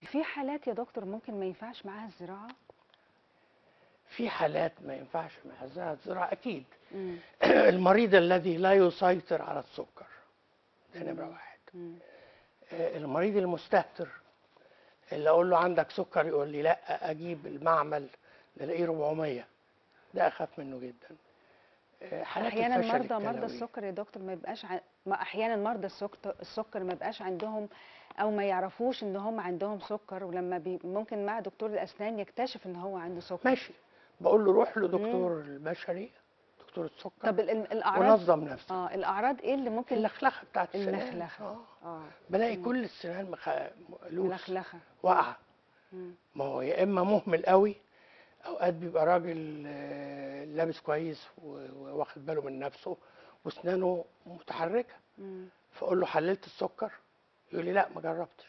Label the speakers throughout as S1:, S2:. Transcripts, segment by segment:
S1: في حالات يا دكتور ممكن ما ينفعش معاها الزراعه
S2: في حالات ما ينفعش معها الزراعه اكيد
S1: مم.
S2: المريض الذي لا يسيطر على السكر ده نمره واحد
S1: مم.
S2: آه، المريض المستهتر اللي اقول له عندك سكر يقول لي لا اجيب المعمل نلاقيه 400 ده اخاف منه جدا آه، حالات
S1: احيانا
S2: الفشل
S1: مرضى مرضى
S2: الكلوي.
S1: السكر يا دكتور ما يبقاش ع... ما احيانا مرضى السكر السكر ما يبقاش عندهم او ما يعرفوش ان هم عندهم سكر ولما بي... ممكن مع دكتور الاسنان يكتشف ان هو عنده سكر
S2: ماشي بقول له روح لدكتور البشري دكتور السكر
S1: طب ال- ال- الاعراض
S2: ونظم نفسك
S1: اه الاعراض ايه اللي ممكن
S2: اللخلخه بتاعت السنان
S1: اللخلخه
S2: آه.
S1: اه
S2: بلاقي كل السنان مخ... لوس
S1: ملخلخه
S2: واقعه
S1: مم.
S2: ما هو يا اما مهمل قوي اوقات بيبقى راجل آه، لابس كويس و- وواخد باله من نفسه واسنانه متحركه
S1: مم.
S2: فاقول له حللت السكر يقول لي لا ما جربتش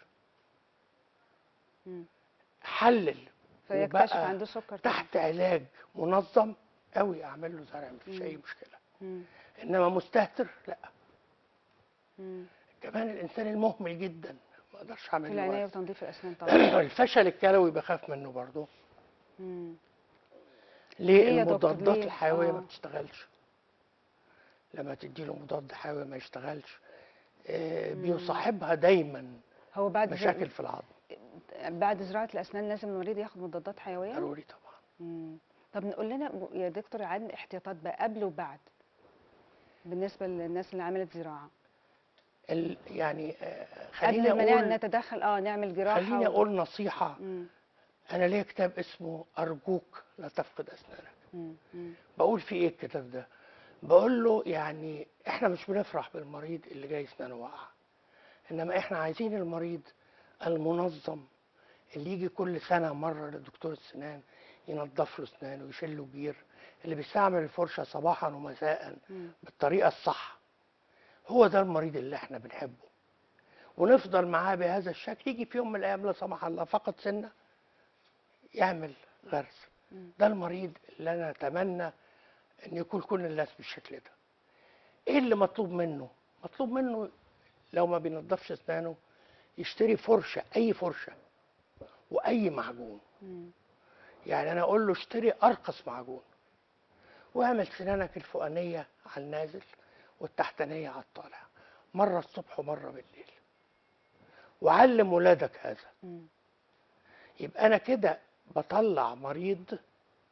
S1: مم.
S2: حلل
S1: فيكتشف
S2: وبقى
S1: عنده سكر طبعاً.
S2: تحت علاج منظم قوي اعمل له زرع مفيش
S1: مم.
S2: اي مشكله
S1: مم.
S2: انما مستهتر لا
S1: مم.
S2: كمان الانسان المهمل جدا ما اقدرش
S1: في
S2: اعمل
S1: العنايه
S2: له
S1: وتنظيف الاسنان طبعا
S2: الفشل الكلوي بخاف منه برضه
S1: مم.
S2: ليه
S1: ليه يا دكتور؟
S2: المضادات
S1: ليه؟
S2: الحيويه ما
S1: آه.
S2: بتشتغلش لما تدي له مضاد حيوي ما يشتغلش آه، بيصاحبها دايما
S1: هو بعد
S2: مشاكل في العظم
S1: بعد زراعه الاسنان لازم المريض ياخد مضادات حيويه
S2: ضروري طبعا
S1: مم. طب نقول لنا م- يا دكتور عن احتياطات بقى قبل وبعد بالنسبه للناس اللي عملت زراعه
S2: ال- يعني آه،
S1: قبل
S2: خليني
S1: ما نعمل
S2: اقول
S1: نتدخل اه نعمل جراحه
S2: خليني
S1: و-
S2: اقول نصيحه
S1: مم.
S2: انا ليا كتاب اسمه ارجوك لا تفقد اسنانك
S1: مم. مم.
S2: بقول فيه ايه الكتاب ده بقول له يعني احنا مش بنفرح بالمريض اللي جاي اسنانه واقعه انما احنا عايزين المريض المنظم اللي يجي كل سنه مره لدكتور السنان ينظف له اسنانه ويشيل له جير اللي بيستعمل الفرشه صباحا ومساء
S1: مم.
S2: بالطريقه الصح هو ده المريض اللي احنا بنحبه ونفضل معاه بهذا الشكل يجي في يوم من الايام لا سمح الله فقد سنه يعمل غرس
S1: مم.
S2: ده المريض اللي انا اتمنى ان يكون كل الناس بالشكل ده ايه اللي مطلوب منه مطلوب منه لو ما بينضفش اسنانه يشتري فرشه اي فرشه واي معجون
S1: مم.
S2: يعني انا اقول له اشتري ارخص معجون واعمل سنانك الفوقانيه على النازل والتحتانيه على الطالع مره الصبح ومره بالليل وعلم ولادك هذا
S1: مم.
S2: يبقى انا كده بطلع مريض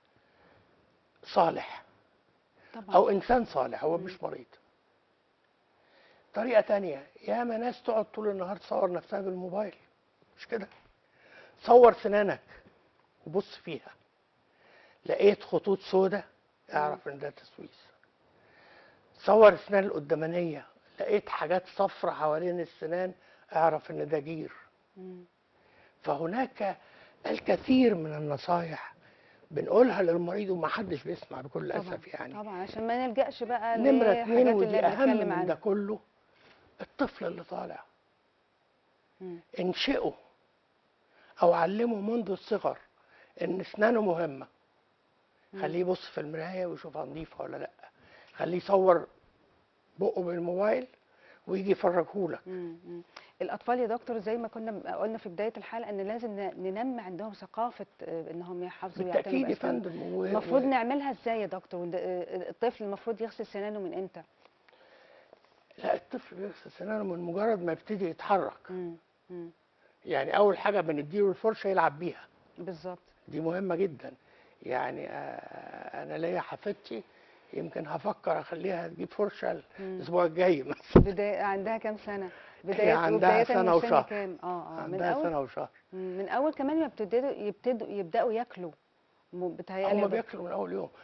S2: صالح
S1: طبعا
S2: او انسان صالح هو مش مريض طريقه تانية ياما ناس تقعد طول النهار تصور نفسها بالموبايل مش كده صور سنانك وبص فيها لقيت خطوط سودة اعرف ان ده تسويس صور السنان القدامانيه لقيت حاجات صفرة حوالين السنان اعرف ان ده جير
S1: مم.
S2: فهناك الكثير من النصائح بنقولها للمريض ومحدش بيسمع بكل
S1: طبعا
S2: اسف يعني
S1: طبعا عشان ما نلجاش بقى
S2: نمرة
S1: للحاجات
S2: اتنين
S1: اللي
S2: ودي أهم
S1: بنتكلم
S2: من ده
S1: عنها
S2: كله الطفل اللي طالع
S1: مم.
S2: انشئه أو علمه منذ الصغر إن أسنانه مهمة خليه يبص في المراية ويشوفها نظيفة ولا لأ خليه يصور بقه بالموبايل ويجي يفرجهولك
S1: مم. مم. الاطفال يا دكتور زي ما كنا قلنا في بدايه الحلقه ان لازم ن- ننمي عندهم ثقافه آه، انهم يحافظوا
S2: بالتأكيد
S1: ويعتنوا
S2: يا
S1: بأسنانهم.
S2: فندم و-
S1: المفروض
S2: و-
S1: نعملها ازاي يا دكتور وده- آه، الطفل المفروض يغسل سنانه من امتى
S2: لا الطفل بيغسل سنانه من مجرد ما يبتدي يتحرك
S1: مم. مم.
S2: يعني أول حاجة بنديله الفرشة يلعب بيها
S1: بالظبط
S2: دي مهمة جدا يعني آه، أنا ليا حفيدتي يمكن هفكر أخليها تجيب فرشة الأسبوع الجاي مثلا
S1: بداية عندها كام سنة
S2: هي
S1: بداية
S2: عندها
S1: وبداية
S2: سنة
S1: من سن
S2: وشهر.
S1: كام اه اه من
S2: عندها
S1: اول
S2: سنة وشهر
S1: مم، من اول كمان ما يبتدوا يبتدوا يبداوا ياكلوا م- بتهيألي
S2: هم
S1: ده-
S2: بياكلوا من أول يوم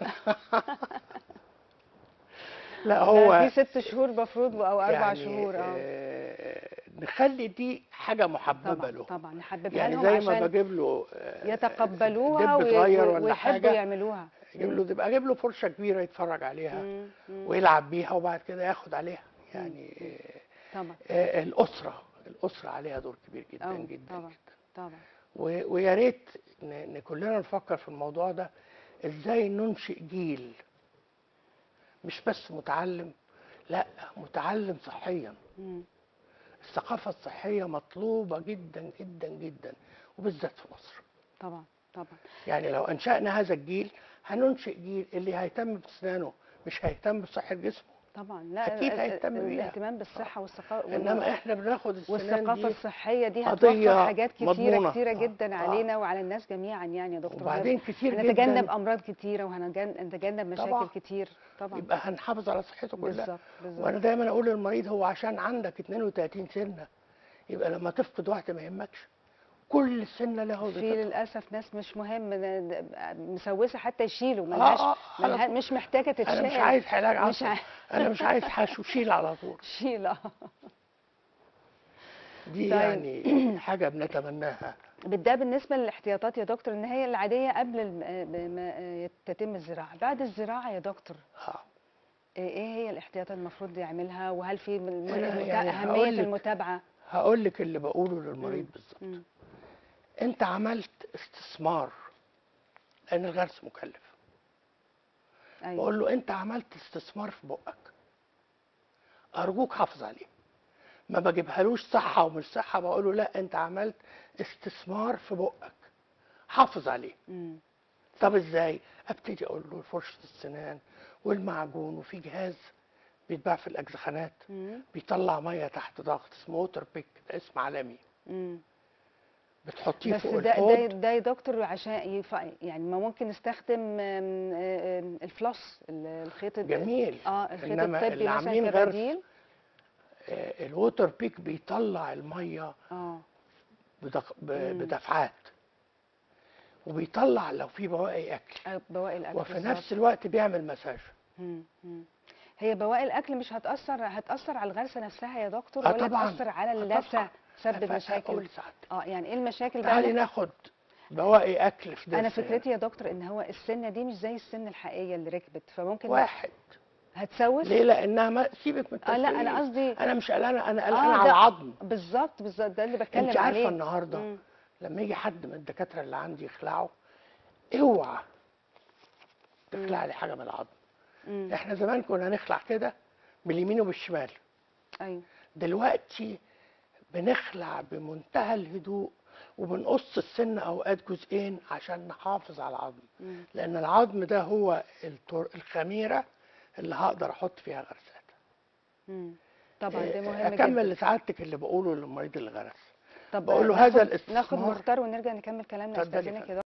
S2: لا
S1: ده
S2: هو
S1: في ست شهور المفروض او اربع
S2: يعني
S1: شهور اه
S2: آه، نخلي دي حاجة محببة
S1: طبعا
S2: له
S1: طبعا نحببها
S2: يعني
S1: لهم
S2: زي ما
S1: عشان
S2: بجيب له آه،
S1: يتقبلوها
S2: دب
S1: وي-
S2: صغير
S1: وي-
S2: ولا
S1: ويحبوا
S2: حاجة
S1: يعملوها
S2: اجيب له تبقى اجيب له فرشه كبيره يتفرج عليها
S1: مم، مم.
S2: ويلعب بيها وبعد كده ياخد عليها يعني آه،
S1: طبعا
S2: آه، الاسره الاسره عليها دور كبير جدا
S1: أوي،
S2: جدا
S1: طبعا
S2: جدا
S1: طبعا
S2: و- ويا ريت ن- ان كلنا نفكر في الموضوع ده ازاي ننشئ جيل مش بس متعلم لا متعلم صحيا
S1: مم.
S2: الثقافه الصحيه مطلوبه جدا جدا جدا وبالذات في مصر
S1: طبعا طبعا
S2: يعني لو انشانا هذا الجيل هننشئ جيل اللي هيهتم باسنانه مش هيهتم بصحه جسمه
S1: طبعا لا
S2: أكيد
S1: ال-
S2: هيهتم
S1: ال-
S2: بيها.
S1: الاهتمام بالصحه والثقافه
S2: انما احنا بناخد السنان
S1: والثقافه
S2: دي
S1: الصحيه دي
S2: قضية
S1: هتوفر حاجات كتيره
S2: مضمونة.
S1: كتيره
S2: آه،
S1: جدا
S2: آه.
S1: علينا وعلى الناس جميعا يعني يا دكتور
S2: وبعدين كتير
S1: هنتجنب
S2: جدا
S1: امراض كتيره وهنتجنب مشاكل
S2: طبعا.
S1: كتير طبعا
S2: يبقى هنحافظ على صحته كلها
S1: بالظبط بالظبط
S2: وانا دايما اقول للمريض هو عشان عندك 32 سنه يبقى لما تفقد واحده ما يهمكش كل سنه له
S1: في
S2: وظيفتها
S1: للاسف ناس مش مهم ن- ن- مسوسه حتى يشيلوا
S2: آه،
S1: ملهاش
S2: آه، على
S1: ملها
S2: طول.
S1: مش محتاجه تتشال
S2: انا مش عايز علاج
S1: مش
S2: عصبي
S1: عايز
S2: انا مش عايز حشوشيل على طول
S1: شيل آه.
S2: دي
S1: طيب.
S2: يعني حاجه بنتمناها
S1: ده بالنسبه للاحتياطات يا دكتور ان هي العاديه قبل الم- ما تتم الزراعه بعد الزراعه يا دكتور
S2: اه
S1: ايه هي الاحتياطات المفروض يعملها وهل في الم-
S2: أنا
S1: المتا-
S2: يعني
S1: اهميه
S2: هقول لك.
S1: المتابعه
S2: هقول لك اللي بقوله للمريض بالظبط
S1: مم.
S2: انت عملت استثمار لان الغرس مكلف
S1: ايوه
S2: بقول له انت عملت استثمار في بقك ارجوك حافظ عليه ما بجيبهالوش صحه ومش صحه بقول له لا انت عملت استثمار في بقك حافظ عليه
S1: مم.
S2: طب ازاي ابتدي اقول له فرشه السنان والمعجون وفي جهاز بيتباع في الاجزخانات
S1: مم.
S2: بيطلع ميه تحت ضغط اسمه ووتر بيك ده اسم عالمي
S1: مم.
S2: بتحطيه
S1: بس
S2: فوق
S1: ده ده
S2: الحوض
S1: ده يا دكتور عشان يف... يعني ما ممكن نستخدم آم، آم، الفلوس ال- الخيط ال-
S2: جميل
S1: اه الخيط
S2: إنما
S1: الطبي
S2: اللي
S1: مثلا
S2: عاملين غرس
S1: كبديل
S2: آه، الووتر بيك بيطلع الميه
S1: اه
S2: بدق... ب...
S1: مم.
S2: بدفعات وبيطلع لو في بواقي اكل
S1: آه، بواقي الاكل
S2: وفي
S1: بالظبط.
S2: نفس الوقت بيعمل مساج
S1: مم. مم. هي بواقي الاكل مش هتاثر هتاثر على الغرسه نفسها يا دكتور
S2: آه
S1: ولا
S2: طبعاً.
S1: تاثر على
S2: آه
S1: اللثه
S2: طبعاً.
S1: تسبب
S2: أقول
S1: مشاكل
S2: لسعادتك
S1: اه يعني ايه المشاكل
S2: تعالي
S1: بقى
S2: ناخد بواقي اكل في
S1: انا
S2: دس
S1: فكرتي يا دكتور ان هو السنه دي مش زي السن الحقيقيه اللي ركبت فممكن
S2: واحد
S1: هتسوس
S2: ليه لانها ما سيبك من
S1: اه لا
S2: التسويق
S1: انا قصدي
S2: انا مش قلقانه انا
S1: آه،
S2: قلقانه
S1: ده-
S2: على العظم
S1: بالظبط بالظبط ده اللي بتكلم
S2: انت
S1: عليه
S2: عارفه النهارده
S1: مم.
S2: لما يجي حد من الدكاتره اللي عندي يخلعه اوعى تخلع لي حاجه من العظم
S1: مم.
S2: احنا زمان كنا نخلع كده باليمين وبالشمال
S1: ايوه
S2: دلوقتي بنخلع بمنتهى الهدوء وبنقص السن اوقات جزئين عشان نحافظ على العظم
S1: مم.
S2: لان العظم ده هو التر- الخميره اللي هقدر احط فيها غرسات
S1: مم. طبعا ده مهم
S2: اكمل
S1: جدا
S2: لسعادتك اللي بقوله للمريض الغرس
S1: طب
S2: بقول له
S1: ناخد-
S2: هذا
S1: ناخد
S2: الاستثمار
S1: مختار ونرجع نكمل كلامنا
S2: اتفضلي
S1: استاذنك يا